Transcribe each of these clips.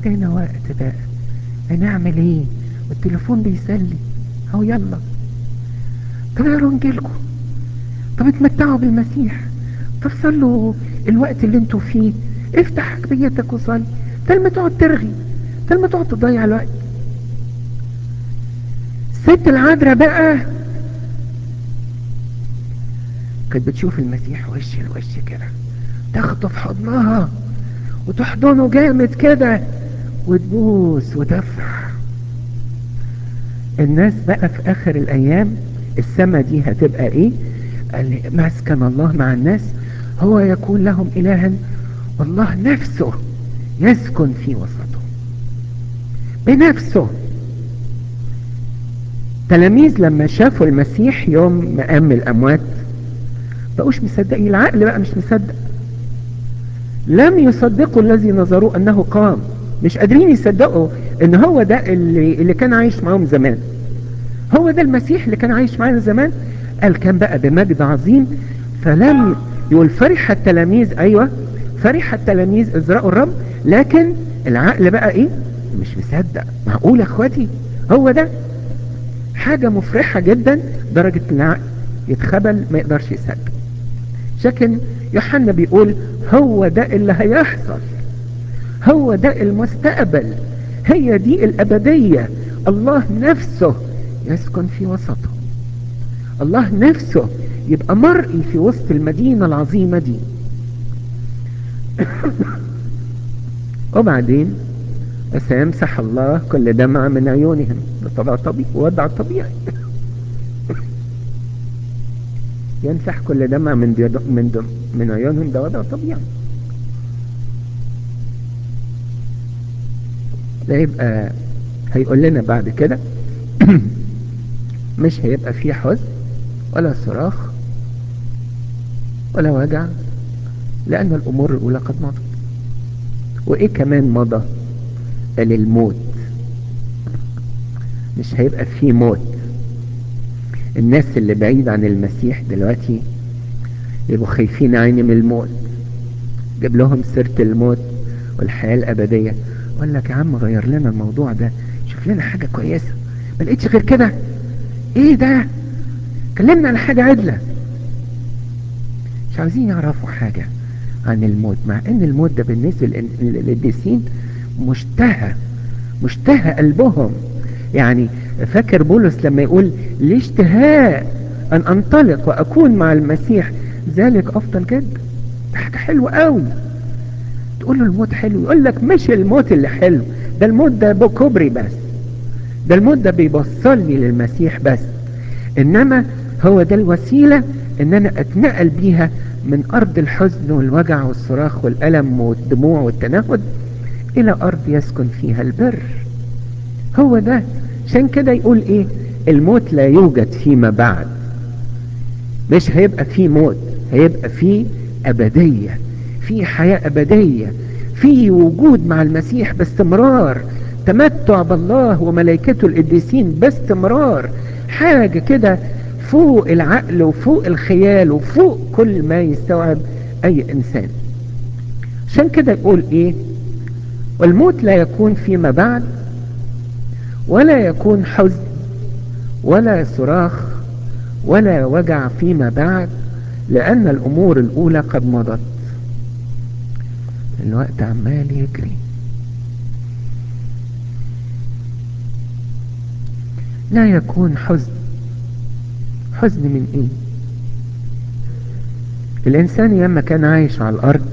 عندنا وقت بقى هنعمل ايه والتليفون بيسلي اهو يلا طب اقروا انجيلكم طب اتمتعوا بالمسيح طب صلوا الوقت اللي انتوا فيه افتح بيتك وصلي بدل ما تقعد ترغي بدل ما تقعد تضيع الوقت الست العذراء بقى كانت بتشوف المسيح وش لوش كده تاخده في حضنها وتحضنه جامد كده وتبوس وتفرح الناس بقى في اخر الايام السما دي هتبقى ايه قال مسكن الله مع الناس هو يكون لهم الها والله نفسه يسكن في وسطهم بنفسه تلاميذ لما شافوا المسيح يوم ما قام الاموات بقوش مصدقين العقل بقى مش مصدق لم يصدقوا الذي نظروه انه قام مش قادرين يصدقوا ان هو ده اللي, اللي كان عايش معاهم زمان هو ده المسيح اللي كان عايش معانا زمان قال كان بقى بمجد عظيم فلم يقول فرح التلاميذ ايوه فرح التلاميذ اذ رأوا الرب لكن العقل بقى ايه مش مصدق معقول يا اخواتي هو ده حاجة مفرحة جدا درجة العقل يتخبل ما يقدرش يصدق لكن يوحنا بيقول هو ده اللي هيحصل هو ده المستقبل هي دي الأبدية الله نفسه يسكن في وسطه الله نفسه يبقى مرئي في وسط المدينة العظيمة دي وبعدين سيمسح الله كل دمع من عيونهم بطبع طبيعي وضع طبيعي يمسح كل دمع من دي من دم من عيونهم ده وضع طبيعي ده يبقى هيقول لنا بعد كده مش هيبقى فيه حزن ولا صراخ ولا وجع لأن الأمور الأولى قد مضت وإيه كمان مضى قال الموت مش هيبقى فيه موت الناس اللي بعيد عن المسيح دلوقتي يبقوا خايفين عيني من الموت جاب لهم سيرة الموت والحياة الأبدية قال لك يا عم غير لنا الموضوع ده شوف لنا حاجة كويسة ما لقيتش غير كده ايه ده كلمنا عن حاجة عدلة مش عاوزين يعرفوا حاجة عن الموت مع ان الموت ده بالنسبة للقديسين مشتهى مشتهى قلبهم يعني فاكر بولس لما يقول لي اشتهاء ان انطلق واكون مع المسيح ذلك افضل جدا ده حاجة حلوة قوي تقول له الموت حلو يقول لك مش الموت اللي حلو ده الموت ده بكبري بس ده الموت ده بيوصلني للمسيح بس انما هو ده الوسيلة ان انا اتنقل بيها من ارض الحزن والوجع والصراخ والالم والدموع والتنهد الى ارض يسكن فيها البر هو ده عشان كده يقول ايه الموت لا يوجد فيما بعد مش هيبقى فيه موت هيبقى فيه ابدية في حياة ابدية في وجود مع المسيح باستمرار تمتع بالله وملائكته القديسين باستمرار حاجة كده فوق العقل وفوق الخيال وفوق كل ما يستوعب اي انسان عشان كده يقول ايه والموت لا يكون فيما بعد ولا يكون حزن ولا صراخ ولا وجع فيما بعد لأن الأمور الأولى قد مضت الوقت عمال يجري لا يكون حزن حزن من ايه الانسان لما كان عايش على الارض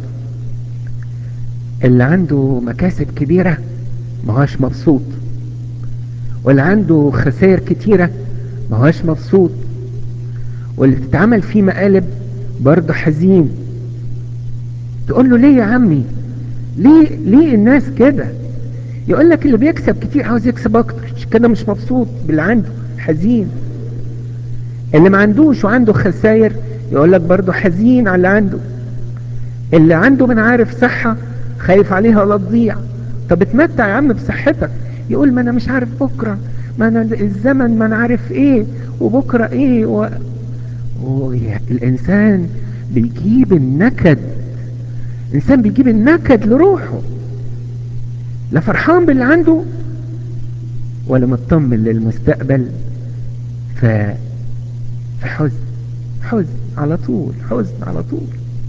اللي عنده مكاسب كبيرة ما هوش مبسوط واللي عنده خسائر كتيرة ما هوش مبسوط واللي بتتعمل فيه مقالب برضه حزين تقول له ليه يا عمي ليه ليه الناس كده يقول لك اللي بيكسب كتير عاوز يكسب اكتر كده مش مبسوط باللي عنده حزين اللي ما عندوش وعنده خسائر يقول لك برضه حزين على اللي عنده اللي عنده من عارف صحة خايف عليها ولا تضيع طب اتمتع يا عم بصحتك يقول ما انا مش عارف بكرة ما انا الزمن ما انا عارف ايه وبكرة ايه و... و... الانسان بيجيب النكد الانسان بيجيب النكد لروحه لا فرحان باللي عنده ولا مطمن للمستقبل ف فحزن حزن على طول حزن على طول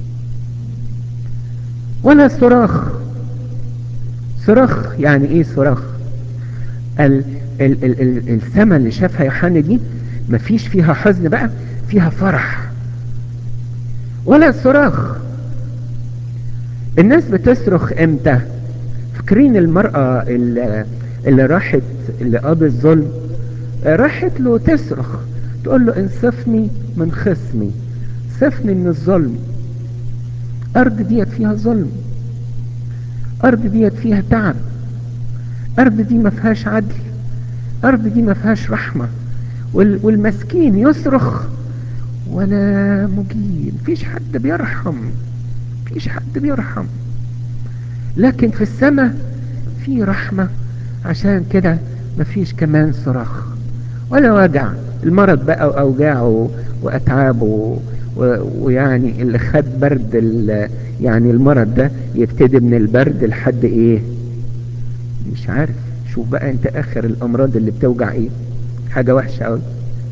ولا صراخ صراخ يعني ايه صراخ ال ال ال ال السما اللي شافها يوحنا دي مفيش فيها حزن بقى فيها فرح ولا صراخ الناس بتصرخ امتى فاكرين المرأة اللي, اللي راحت اللي قاضي الظلم راحت له تصرخ تقول له انصفني من خصمي صفني من الظلم ارض ديت فيها ظلم ارض ديت فيها تعب ارض دي ما فيهاش عدل ارض دي ما فيهاش رحمة والمسكين يصرخ ولا مجيب مفيش حد بيرحم مفيش حد بيرحم لكن في السماء في رحمة عشان كده مفيش كمان صراخ ولا وجع المرض بقى وأوجاعه وأتعابه ويعني اللي خد برد يعني المرض ده يبتدي من البرد لحد ايه مش عارف شوف بقى انت اخر الامراض اللي بتوجع ايه حاجة وحشة قوي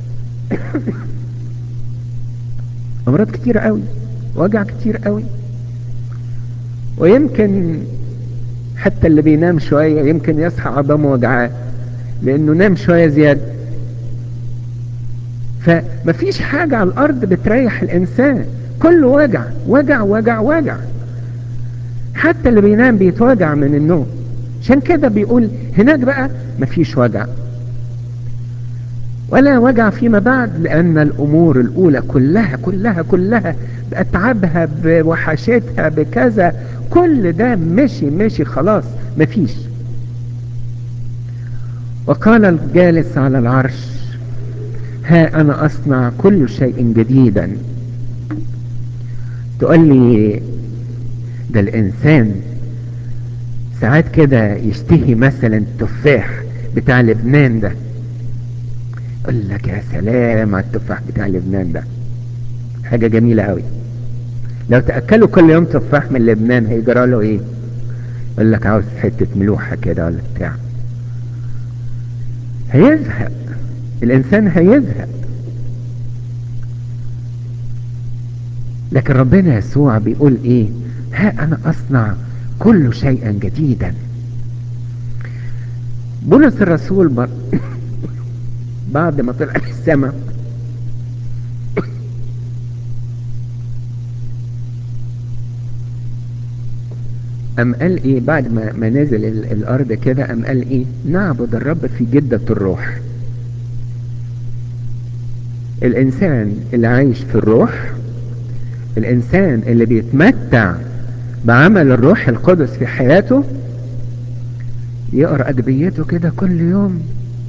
امراض كتير قوي وجع كتير قوي ويمكن حتى اللي بينام شوية يمكن يصحى عظامه وجعاه لانه نام شوية زيادة فمفيش حاجة على الارض بتريح الانسان كله وجع وجع وجع وجع حتى اللي بينام بيتوجع من النوم عشان كده بيقول هناك بقى مفيش وجع ولا وجع فيما بعد لأن الأمور الأولى كلها كلها كلها بأتعابها بوحشتها بكذا كل ده مشي مشي خلاص مفيش وقال الجالس على العرش ها أنا أصنع كل شيء جديدا تقول لي ده الإنسان ساعات كده يشتهي مثلا التفاح بتاع لبنان ده يقول لك يا سلام على التفاح بتاع لبنان ده حاجة جميلة قوي لو تأكلوا كل يوم تفاح من لبنان هيجرى له ايه يقول لك عاوز حتة ملوحة كده ولا بتاع هيزهق الانسان هيزهق لكن ربنا يسوع بيقول ايه ها انا اصنع كل شيئا جديدا بولس الرسول بر... بعد ما طلع السماء أم قال إيه بعد ما, ما نزل الأرض كده أم قال إيه نعبد الرب في جدة الروح الإنسان اللي عايش في الروح الإنسان اللي بيتمتع بعمل الروح القدس في حياته يقرأ أدبيته كده كل يوم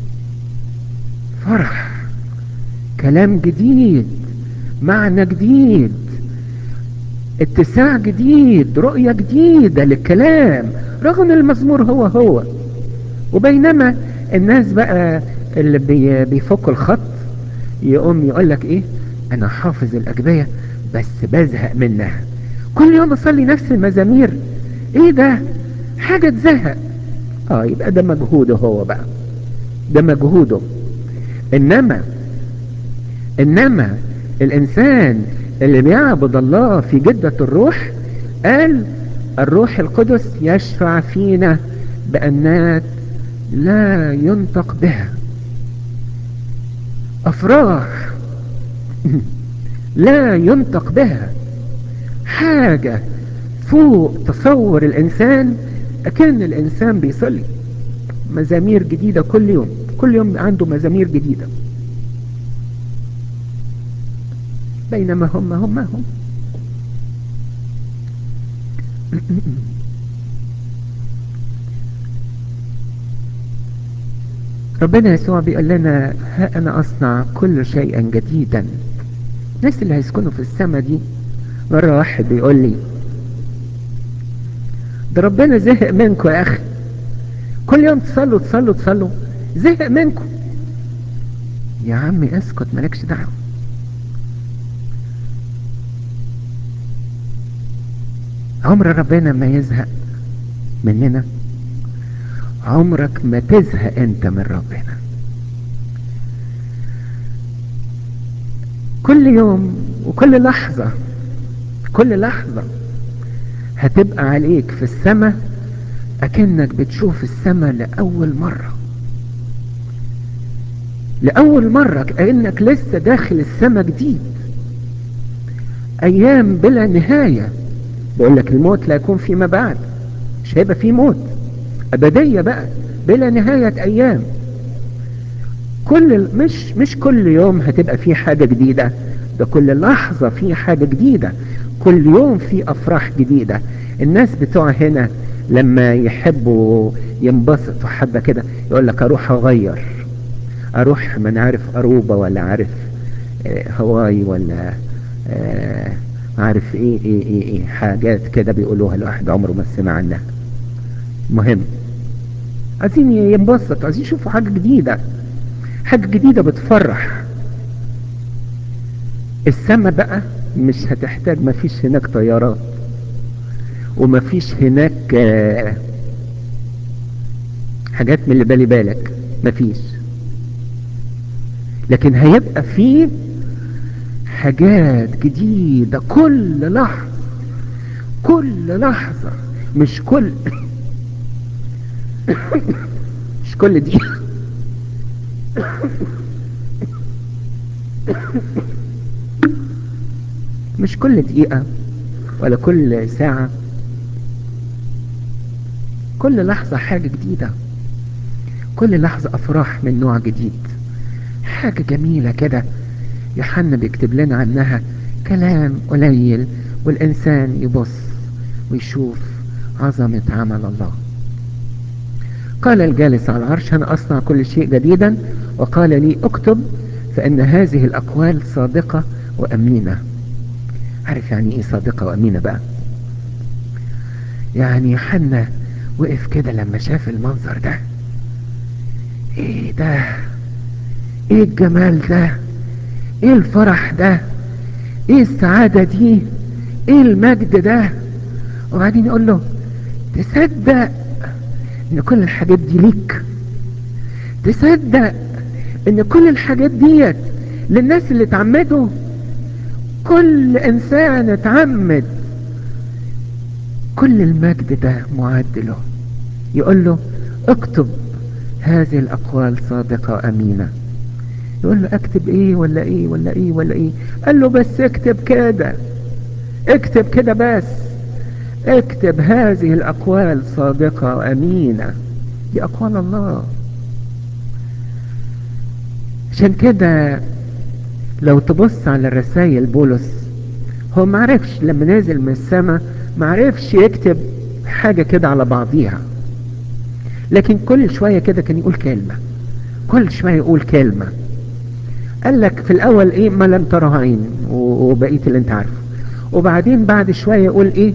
فرح كلام جديد معنى جديد اتساع جديد رؤية جديدة للكلام رغم المزمور هو هو وبينما الناس بقى اللي بي بيفكوا الخط يقوم يقول لك ايه انا حافظ الاجبية بس بزهق منها كل يوم اصلي نفس المزامير ايه ده حاجة تزهق اه يبقى ده مجهوده هو بقى ده مجهوده انما انما الانسان اللي بيعبد الله في جدة الروح قال الروح القدس يشفع فينا بأنات لا ينطق بها أفراح لا ينطق بها حاجة فوق تصور الإنسان أكن الإنسان بيصلي مزامير جديدة كل يوم كل يوم عنده مزامير جديدة بينما هم هم هم ربنا يسوع بيقول لنا ها أنا أصنع كل شيئا جديدا الناس اللي هيسكنوا في السماء دي مرة واحد بيقول لي ده ربنا زهق منكم يا أخي كل يوم تصلوا تصلوا تصلوا زهق منكم يا عمي اسكت مالكش دعوه عمر ربنا ما يزهق مننا عمرك ما تزهق انت من ربنا كل يوم وكل لحظة كل لحظة هتبقى عليك في السماء اكنك بتشوف السماء لأول مرة لأول مرة كأنك لسه داخل السماء جديد أيام بلا نهاية بقول لك الموت لا يكون فيما بعد مش هيبقى فيه موت أبدية بقى بلا نهاية أيام كل مش مش كل يوم هتبقى فيه حاجة جديدة ده كل لحظة فيه حاجة جديدة كل يوم فيه أفراح جديدة الناس بتوع هنا لما يحبوا ينبسطوا حبة كده يقول لك أروح أغير اروح من عارف اروبا ولا عارف آه هواي ولا آه عارف ايه ايه ايه ايه حاجات كده بيقولوها الواحد عمره ما سمع عنها مهم عايزين ينبسط عايزين يشوفوا حاجة جديدة حاجة جديدة بتفرح السما بقى مش هتحتاج مفيش هناك طيارات ومفيش هناك آه حاجات من اللي بالي بالك مفيش لكن هيبقى فيه حاجات جديدة كل لحظة كل لحظة مش كل مش كل دقيقة مش كل دقيقة ولا كل ساعة كل لحظة حاجة جديدة كل لحظة أفراح من نوع جديد حاجة جميلة كده يوحنا بيكتب لنا عنها كلام قليل والإنسان يبص ويشوف عظمة عمل الله قال الجالس على العرش أنا أصنع كل شيء جديدا وقال لي اكتب فإن هذه الأقوال صادقة وأمينة عارف يعني إيه صادقة وأمينة بقى يعني يوحنا وقف كده لما شاف المنظر ده ايه ده ايه الجمال ده ايه الفرح ده ايه السعادة دي ايه المجد ده وبعدين يقول له تصدق ان كل الحاجات دي ليك تصدق ان كل الحاجات ديت للناس اللي اتعمدوا كل انسان اتعمد كل المجد ده معد له يقول له اكتب هذه الاقوال صادقة امينة يقول له اكتب ايه ولا ايه ولا ايه ولا ايه قال له بس اكتب كده اكتب كده بس اكتب هذه الاقوال صادقة وامينة دي اقوال الله عشان كده لو تبص على الرسائل بولس هو معرفش لما نازل من السماء معرفش يكتب حاجة كده على بعضيها لكن كل شوية كده كان يقول كلمة كل شوية يقول كلمة قال لك في الاول ايه ما لم تره عين وبقية اللي انت عارفه وبعدين بعد شوية يقول ايه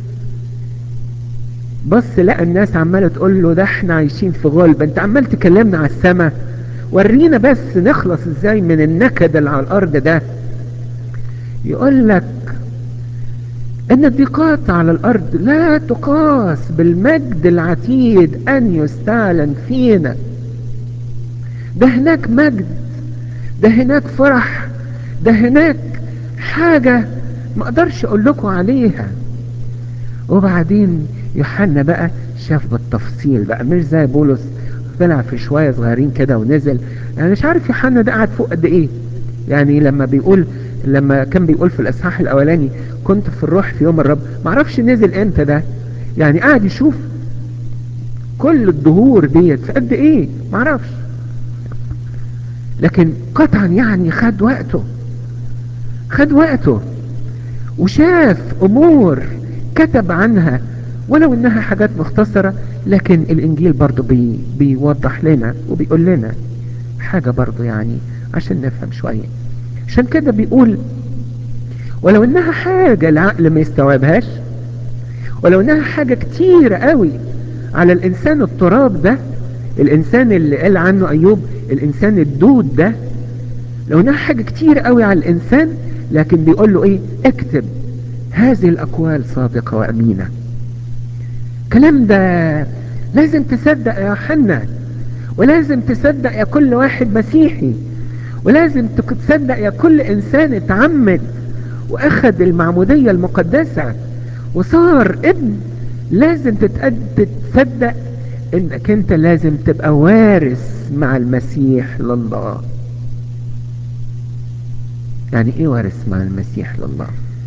بص لقى الناس عمالة تقول له ده احنا عايشين في غلب انت عمال تكلمنا على السماء ورينا بس نخلص ازاي من النكد اللي على الارض ده يقول لك ان الضيقات على الارض لا تقاس بالمجد العتيد ان يستعلن فينا ده هناك مجد ده هناك فرح ده هناك حاجة ما اقدرش اقول لكم عليها وبعدين يوحنا بقى شاف بالتفصيل بقى مش زي بولس طلع في شوية صغيرين كده ونزل يعني مش عارف يوحنا ده قاعد فوق قد ايه يعني لما بيقول لما كان بيقول في الاصحاح الاولاني كنت في الروح في يوم الرب معرفش نزل امتى ده يعني قاعد يشوف كل الدهور ديت في قد ايه معرفش لكن قطعا يعني خد وقته خد وقته وشاف امور كتب عنها ولو انها حاجات مختصرة لكن الانجيل برضو بي بيوضح لنا وبيقول لنا حاجة برضو يعني عشان نفهم شوية عشان كده بيقول ولو انها حاجة العقل ما يستوعبهاش ولو انها حاجة كتيرة قوي على الانسان التراب ده الانسان اللي قال عنه ايوب الانسان الدود ده لو انها حاجة كتير قوي على الانسان لكن بيقول له ايه اكتب هذه الاقوال صادقة وامينة الكلام ده لازم تصدق يا يوحنا ولازم تصدق يا كل واحد مسيحي ولازم تصدق يا كل انسان اتعمد واخد المعمودية المقدسة وصار ابن لازم تتأد تصدق انك انت لازم تبقى وارث مع المسيح لله يعني ايه وارث مع المسيح لله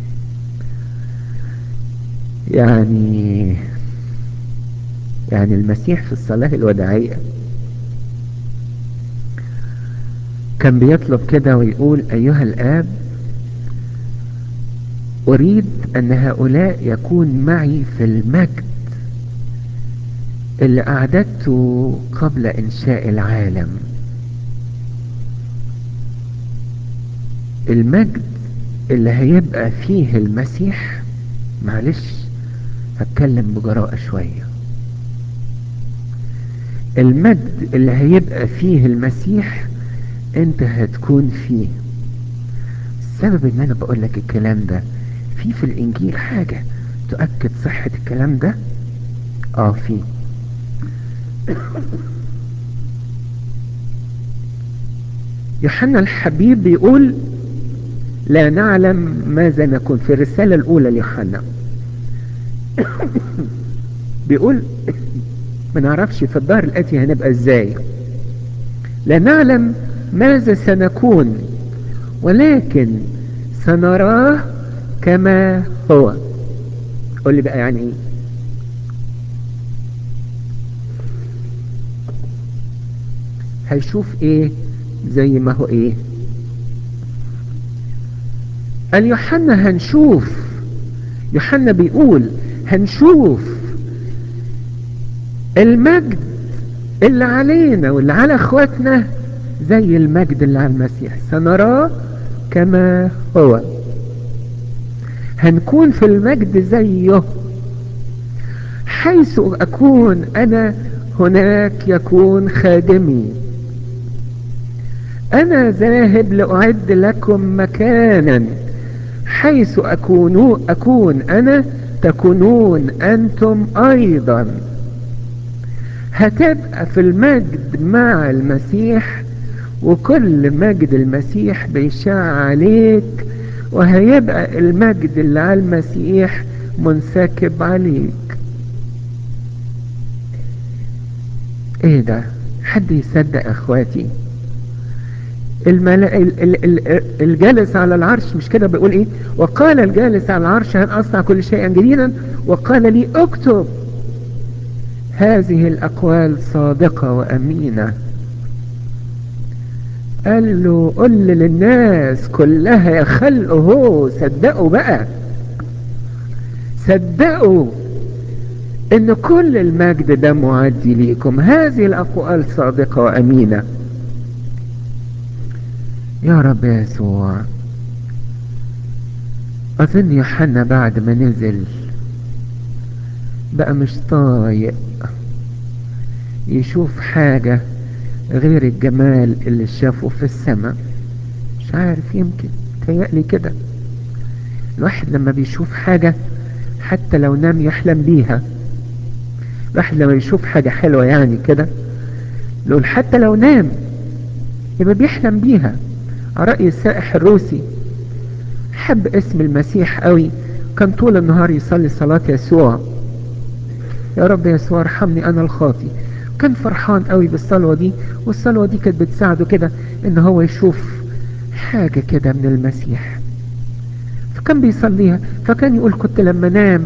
يعني يعني المسيح في الصلاة الوداعية كان بيطلب كده ويقول أيها الآب أريد أن هؤلاء يكون معي في المجد اللي أعددته قبل إنشاء العالم المجد اللي هيبقى فيه المسيح معلش هتكلم بجراءة شوية المجد اللي هيبقى فيه المسيح انت هتكون فيه السبب ان انا بقول لك الكلام ده في في الانجيل حاجة تؤكد صحة الكلام ده اه في يوحنا الحبيب بيقول لا نعلم ماذا نكون في الرسالة الاولى ليوحنا بيقول ما نعرفش في الظهر الاتي هنبقى ازاي لا نعلم ماذا سنكون ولكن سنراه كما هو قول لي بقى يعني ايه هيشوف ايه زي ما هو ايه قال يوحنا هنشوف يوحنا بيقول هنشوف المجد اللي علينا واللي على اخواتنا زي المجد اللي على المسيح سنراه كما هو هنكون في المجد زيه حيث اكون انا هناك يكون خادمي انا ذاهب لاعد لكم مكانا حيث اكون اكون انا تكونون انتم ايضا هتبقى في المجد مع المسيح وكل مجد المسيح بيشاع عليك وهيبقى المجد اللي على المسيح منسكب عليك ايه ده حد يصدق اخواتي الملا... ال... ال... ال... الجالس على العرش مش كده بيقول ايه وقال الجالس على العرش هل اصنع كل شيء جديدا وقال لي اكتب هذه الاقوال صادقة وامينة قال له قل للناس كلها يا خلق هو صدقوا بقى صدقوا ان كل المجد ده معدي ليكم هذه الاقوال صادقة وامينة يا رب يسوع اظن يوحنا بعد ما نزل بقى مش طايق يشوف حاجة غير الجمال اللي شافه في السماء مش عارف يمكن تهيألي كده الواحد لما بيشوف حاجة حتى لو نام يحلم بيها الواحد لما يشوف حاجة حلوة يعني كده يقول حتى لو نام يبقى بيحلم بيها على رأي السائح الروسي حب اسم المسيح قوي كان طول النهار يصلي صلاة يسوع يا رب يسوع ارحمني انا الخاطي كان فرحان قوي بالصلوة دي والصلوة دي كانت بتساعده كده ان هو يشوف حاجة كده من المسيح فكان بيصليها فكان يقول كنت لما نام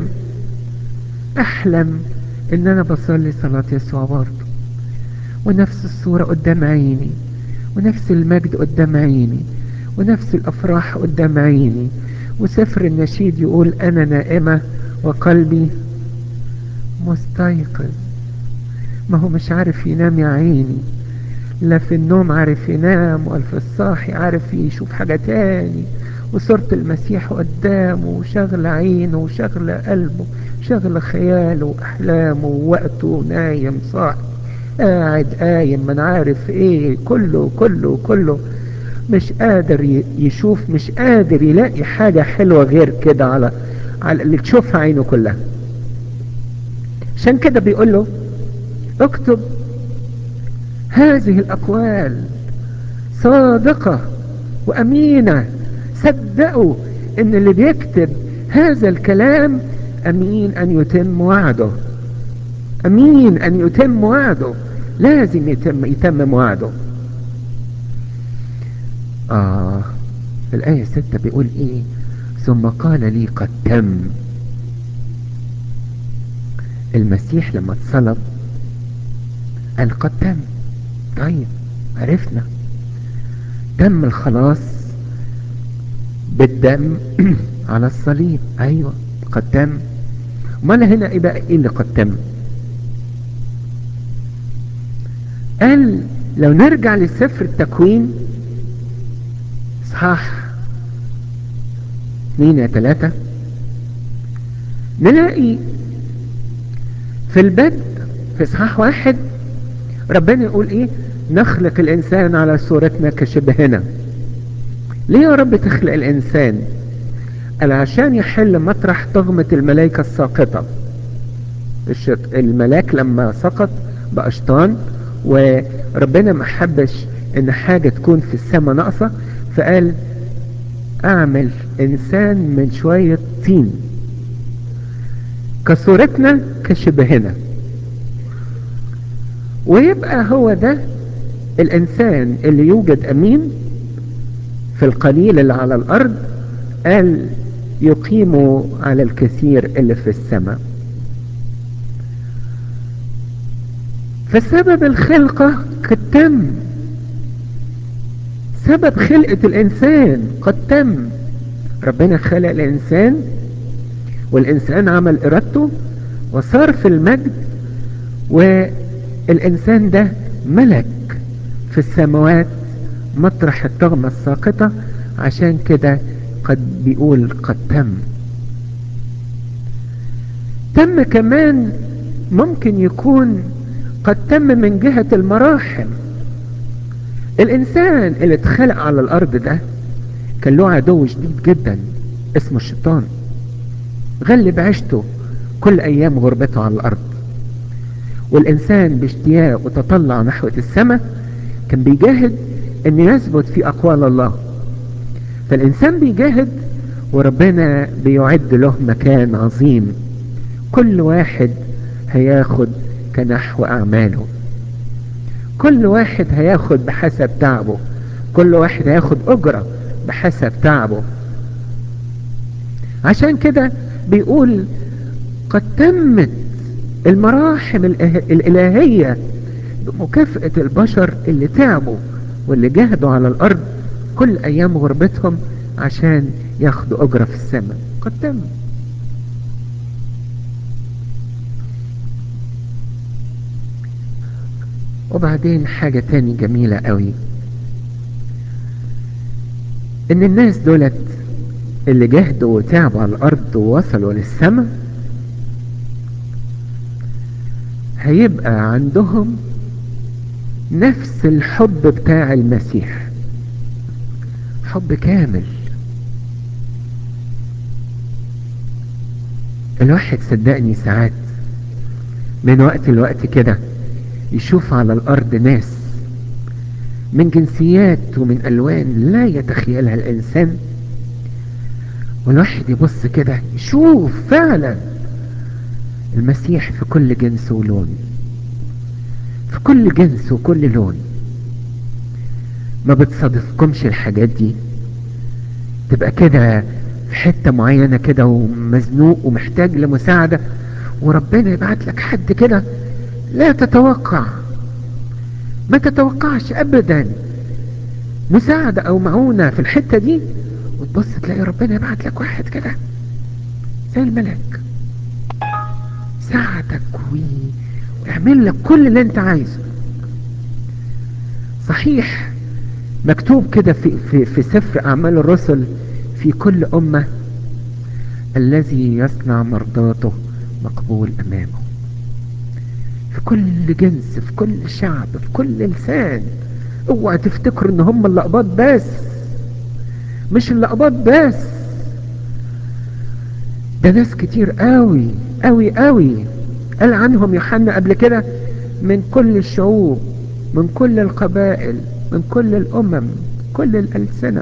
احلم ان انا بصلي صلاة يسوع برضه ونفس الصورة قدام عيني ونفس المجد قدام عيني ونفس الافراح قدام عيني وسفر النشيد يقول انا نائمة وقلبي مستيقظ ما هو مش عارف ينام يا عيني لا في النوم عارف ينام ولا في الصاحي عارف يشوف حاجة تاني وصورة المسيح قدامه وشغل عينه وشغل قلبه شغل خياله وأحلامه ووقته نايم صاحي قاعد قايم من عارف ايه كله كله كله مش قادر يشوف مش قادر يلاقي حاجة حلوة غير كده على على اللي تشوفها عينه كلها عشان كده بيقول له اكتب هذه الأقوال صادقة وأمينة صدقوا ان اللي بيكتب هذا الكلام امين ان يتم وعده امين ان يتم وعده لازم يتم يتمم وعده اه في الايه ستة بيقول ايه ثم قال لي قد تم المسيح لما اتصلب قال قد تم طيب عرفنا تم الخلاص بالدم على الصليب ايوه قد تم امال هنا ايه بقى ايه اللي قد تم قال لو نرجع لسفر التكوين اصحاح اثنين يا ثلاثة نلاقي في البدء في اصحاح واحد ربنا يقول ايه نخلق الانسان على صورتنا كشبهنا ليه يا رب تخلق الانسان قال عشان يحل مطرح طغمة الملائكة الساقطة الملاك لما سقط بقى شيطان وربنا ما حبش ان حاجة تكون في السماء ناقصة فقال اعمل انسان من شوية طين كصورتنا كشبهنا ويبقى هو ده الانسان اللي يوجد امين في القليل اللي على الارض قال يقيم على الكثير اللي في السماء فسبب الخلقة قد تم سبب خلقة الانسان قد تم ربنا خلق الانسان والانسان عمل ارادته وصار في المجد والانسان ده ملك في السماوات مطرح الطغمة الساقطة عشان كده قد بيقول قد تم تم كمان ممكن يكون قد تم من جهة المراحل الانسان اللي اتخلق على الارض ده كان له عدو شديد جدا اسمه الشيطان غلب عيشته كل ايام غربته على الارض والانسان باشتياق وتطلع نحو السماء كان بيجاهد ان يثبت في اقوال الله فالانسان بيجاهد وربنا بيعد له مكان عظيم كل واحد هياخد كنحو اعماله كل واحد هياخد بحسب تعبه كل واحد هياخد اجرة بحسب تعبه عشان كده بيقول قد تمت المراحم الالهية بمكافأة البشر اللي تعبوا واللي جاهدوا على الارض كل ايام غربتهم عشان ياخدوا اجرة في السماء قد تم وبعدين حاجة تاني جميلة قوي ان الناس دولت اللي جهدوا وتعبوا على الارض ووصلوا للسماء هيبقى عندهم نفس الحب بتاع المسيح حب كامل الواحد صدقني ساعات من وقت لوقت كده يشوف على الارض ناس من جنسيات ومن الوان لا يتخيلها الانسان والواحد يبص كده يشوف فعلا المسيح في كل جنس ولون في كل جنس وكل لون ما بتصادفكمش الحاجات دي تبقى كده في حتة معينة كده ومزنوق ومحتاج لمساعدة وربنا يبعت لك حد كده لا تتوقع ما تتوقعش ابدا مساعدة او معونة في الحتة دي وتبص تلاقي ربنا يبعت لك واحد كده زي الملاك ساعدك ويعمل لك كل اللي انت عايزه صحيح مكتوب كده في, في, في سفر اعمال الرسل في كل امة الذي يصنع مرضاته مقبول امامه في كل جنس في كل شعب في كل لسان اوعى تفتكروا ان هم اللقبات بس مش اللقبات بس ده ناس كتير قوي قوي قوي قال عنهم يوحنا قبل كده من كل الشعوب من كل القبائل من كل الأمم كل الألسنة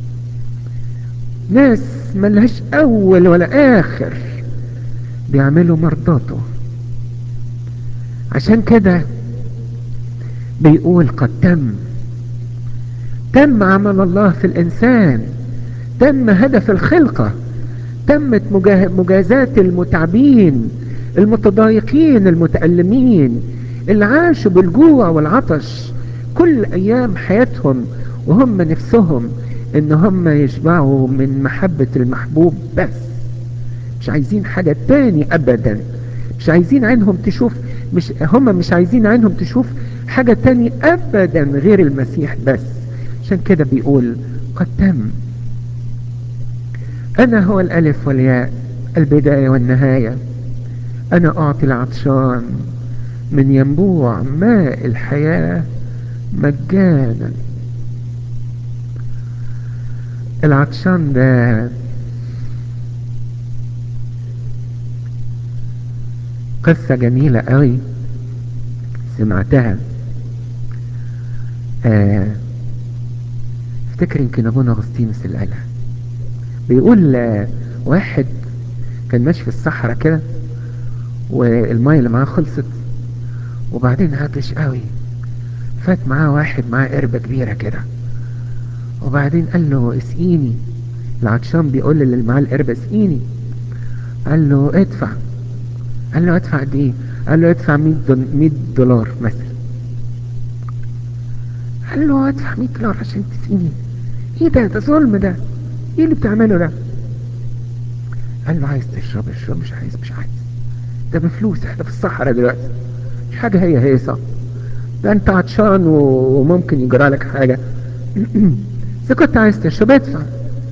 ناس ملهاش أول ولا آخر بيعملوا مرضاته عشان كده بيقول قد تم تم عمل الله في الإنسان تم هدف الخلقة تمت مجازاة المتعبين المتضايقين المتألمين اللي عاشوا بالجوع والعطش كل أيام حياتهم وهم نفسهم ان هم يشبعوا من محبة المحبوب بس مش عايزين حاجة تاني ابدا مش عايزين عينهم تشوف مش هم مش عايزين عينهم تشوف حاجة تاني ابدا غير المسيح بس عشان كده بيقول قد تم انا هو الالف والياء البداية والنهاية انا اعطي العطشان من ينبوع ماء الحياة مجانا العطشان ده قصة جميلة قوي سمعتها آه افتكر يمكن ابونا اغسطينوس اللي قالها بيقول آه واحد كان ماشي في الصحراء كده والمية اللي معاه خلصت وبعدين عطش قوي فات معاه واحد معاه قربة كبيرة كده وبعدين قال له اسقيني العطشان بيقول للي معاه القربة اسقيني قال له ادفع قال له ادفع قد ايه قال له ادفع 100 دولار مثلا قال له ادفع 100 دولار عشان تسقيني ايه ده ده ظلم ده ايه اللي بتعمله ده قال له عايز تشرب اشرب مش عايز مش عايز ده بفلوس احنا في الصحراء دلوقتي مش حاجة هي هيصة ده انت عطشان وممكن يجرى لك حاجة اذا كنت عايز تشرب ادفع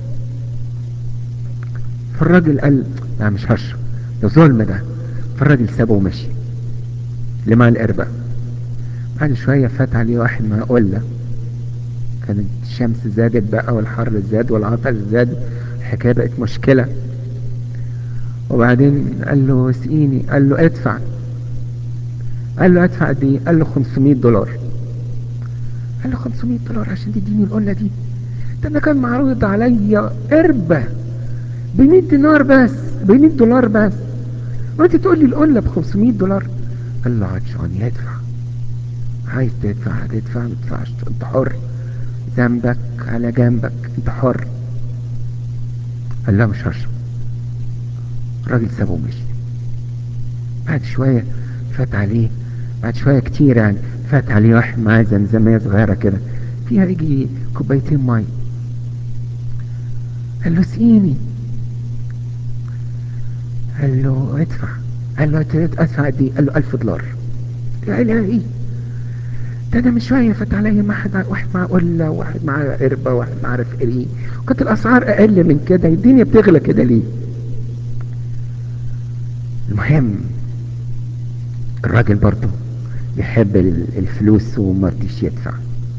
فالراجل قال لا مش هشرب ده ظلم ده فالراجل سابه ومشي اللي مع القربة بعد شوية فات عليه واحد مع قلة كانت الشمس زادت بقى والحر زاد والعطش زاد الحكاية بقت مشكلة وبعدين قال له اسقيني قال له ادفع قال له ادفع قد ايه قال له 500 دولار قال له 500 دولار عشان تديني القله دي ده انا كان معروض عليا قربة ب 100 دينار بس ب 100 دولار بس وانت تقول لي القله ب 500 دولار قال له عطشان يدفع عايز تدفع هتدفع ما تدفعش انت حر ذنبك على جنبك انت حر قال لا مش هشرب الراجل سابه ومشي بعد شوية فات عليه بعد شوية كتير يعني فات عليه واحد معاه زمزمية صغيرة كده فيها يجي كوبايتين مي قال له سقيني قال له ادفع قال له ادفع قد ايه قال له 1000 دولار قال له ايه ده انا من شويه فات عليا واحد واحد مع قله وواحد مع قربه وواحد مع عارف ايه وكانت الاسعار اقل من كده الدنيا بتغلى كده ليه المهم الراجل برضه بيحب الفلوس وما رضيش يدفع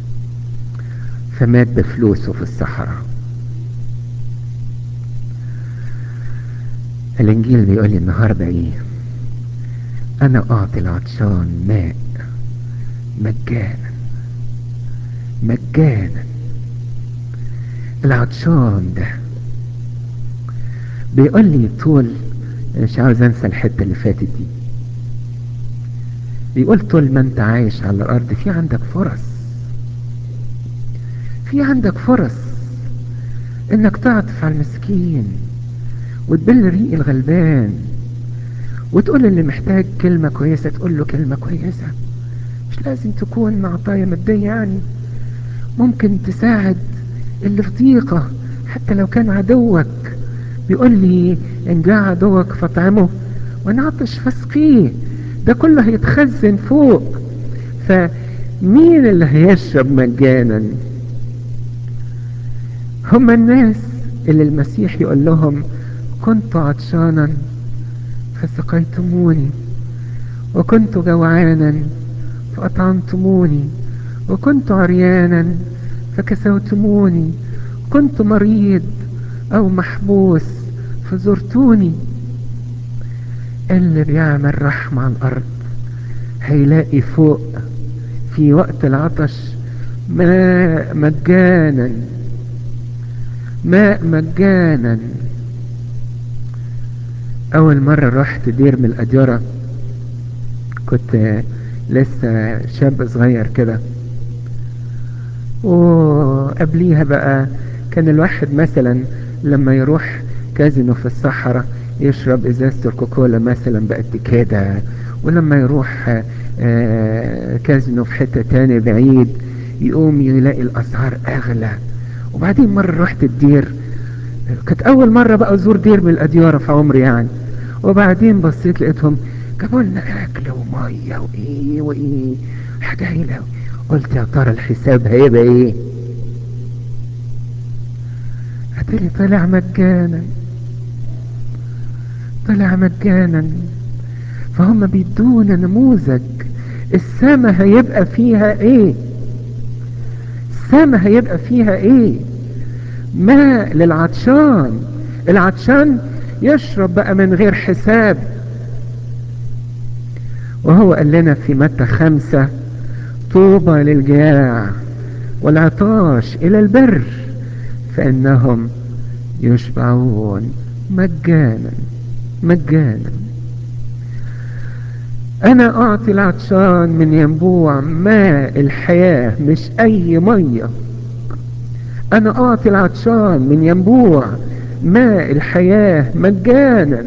فمات بفلوسه في الصحراء الانجيل بيقول لي النهارده ايه انا اعطي العطشان ماء مجانا مجانا العطشان ده بيقول لي طول مش عاوز انسى الحته اللي فاتت دي بيقول طول ما انت عايش على الارض في عندك فرص في عندك فرص انك تعطف على المسكين وتبل ريق الغلبان وتقول اللي محتاج كلمة كويسة تقول له كلمة كويسة مش لازم تكون عطايا مادية يعني ممكن تساعد اللي في ضيقة حتى لو كان عدوك بيقول لي ان جاء عدوك فاطعمه ونعطش فاسقيه ده كله هيتخزن فوق فمين اللي هيشرب مجانا هم الناس اللي المسيح يقول لهم كنت عطشانا فسقيتموني وكنت جوعانا فأطعمتموني وكنت عريانا فكسوتموني كنت مريض أو محبوس فزرتوني اللي بيعمل رحمة على الأرض هيلاقي فوق في وقت العطش ماء مجانا ماء مجانا اول مرة رحت دير من الاديرة كنت لسه شاب صغير كده وقبليها بقى كان الواحد مثلا لما يروح كازينو في الصحراء يشرب ازازة الكوكولا مثلا بقد كده ولما يروح كازينو في حتة تاني بعيد يقوم يلاقي الاسعار اغلى وبعدين مرة رحت الدير كانت اول مرة بقى ازور دير من الاديارة في عمري يعني وبعدين بصيت لقيتهم جابوا لنا اكل ومية وايه وايه حاجة هيلة قلت يا ترى الحساب هيبقى ايه اتاري طلع مجانا طلع مجانا فهم بيدونا نموذج السما هيبقى فيها ايه السما هيبقى فيها ايه ماء للعطشان العطشان يشرب بقى من غير حساب وهو قال لنا في متى خمسة طوبى للجياع والعطاش إلى البر فإنهم يشبعون مجانا مجانا أنا أعطي العطشان من ينبوع ماء الحياة مش أي مية أنا أعطي العطشان من ينبوع ماء الحياة مجانا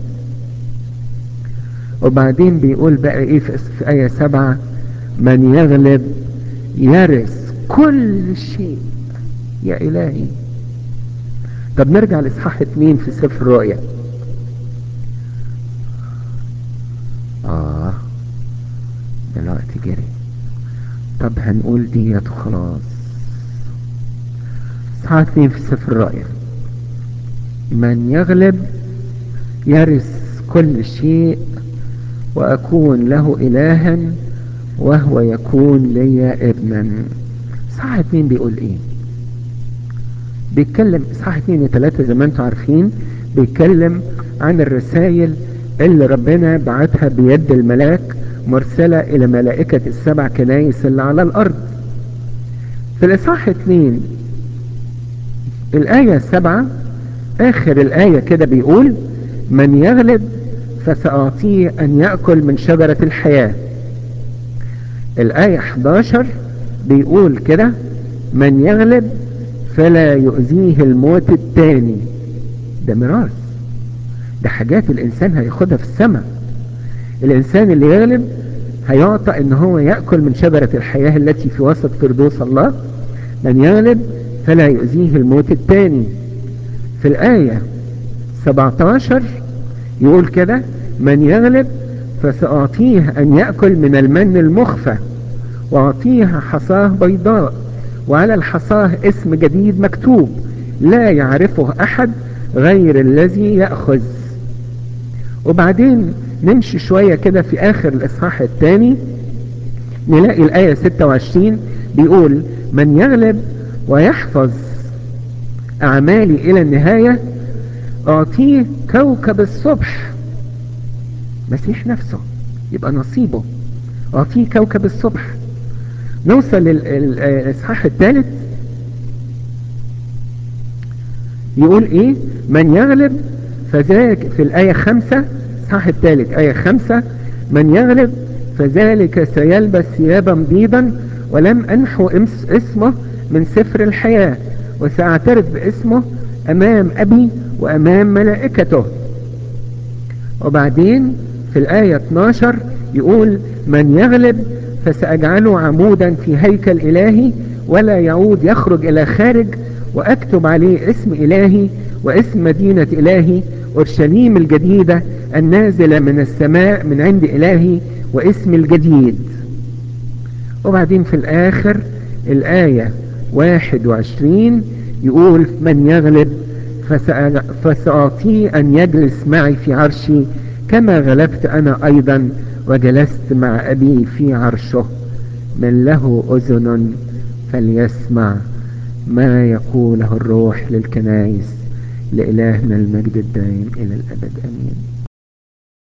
وبعدين بيقول بقى ايه في آية سبعة من يغلب يرث كل شيء يا إلهي طب نرجع لإصحاح اتنين في سفر الرؤيا آه دلوقتي جري طب هنقول ديت خلاص إصحاح اتنين في سفر الرؤيا من يغلب يرث كل شيء وأكون له إلها وهو يكون لي ابنا صح اتنين بيقول ايه بيتكلم صح اتنين وتلاتة زي ما انتم عارفين بيتكلم عن الرسائل اللي ربنا بعتها بيد الملاك مرسلة الى ملائكة السبع كنايس اللي على الارض في الاصحاح اتنين الاية سبعة اخر الاية كده بيقول من يغلب فسأعطيه ان يأكل من شجرة الحياة الآية 11 بيقول كده من يغلب فلا يؤذيه الموت التاني ده ميراث ده حاجات الإنسان هياخدها في السماء الإنسان اللي يغلب هيعطى ان هو يأكل من شجرة الحياة التي في وسط فردوس الله من يغلب فلا يؤذيه الموت التاني في الآية 17 يقول كده من يغلب فسأعطيه أن يأكل من المن المخفى وأعطيها حصاه بيضاء وعلى الحصاه اسم جديد مكتوب لا يعرفه أحد غير الذي يأخذ وبعدين نمشي شوية كده في آخر الإصحاح الثاني نلاقي الآية 26 بيقول من يغلب ويحفظ أعمالي إلى النهاية أعطيه كوكب الصبح مسيح نفسه يبقى نصيبه أعطيه كوكب الصبح نوصل للإصحاح الثالث يقول إيه من يغلب فذلك في الآية خمسة الإصحاح الثالث آية خمسة من يغلب فذلك سيلبس ثيابا بيضا ولم أنحو اسمه من سفر الحياة وسأعترف باسمه أمام أبي وأمام ملائكته وبعدين في الآية 12 يقول من يغلب فسأجعله عمودا في هيكل إلهي ولا يعود يخرج إلى خارج وأكتب عليه اسم إلهي واسم مدينة إلهي أورشليم الجديدة النازلة من السماء من عند إلهي واسم الجديد وبعدين في الآخر الآية 21 يقول من يغلب فسأعطيه أن يجلس معي في عرشي كما غلبت أنا أيضا وجلست مع أبي في عرشه من له أذن فليسمع ما يقوله الروح للكنائس لإلهنا المجد الدائم إلى الأبد أمين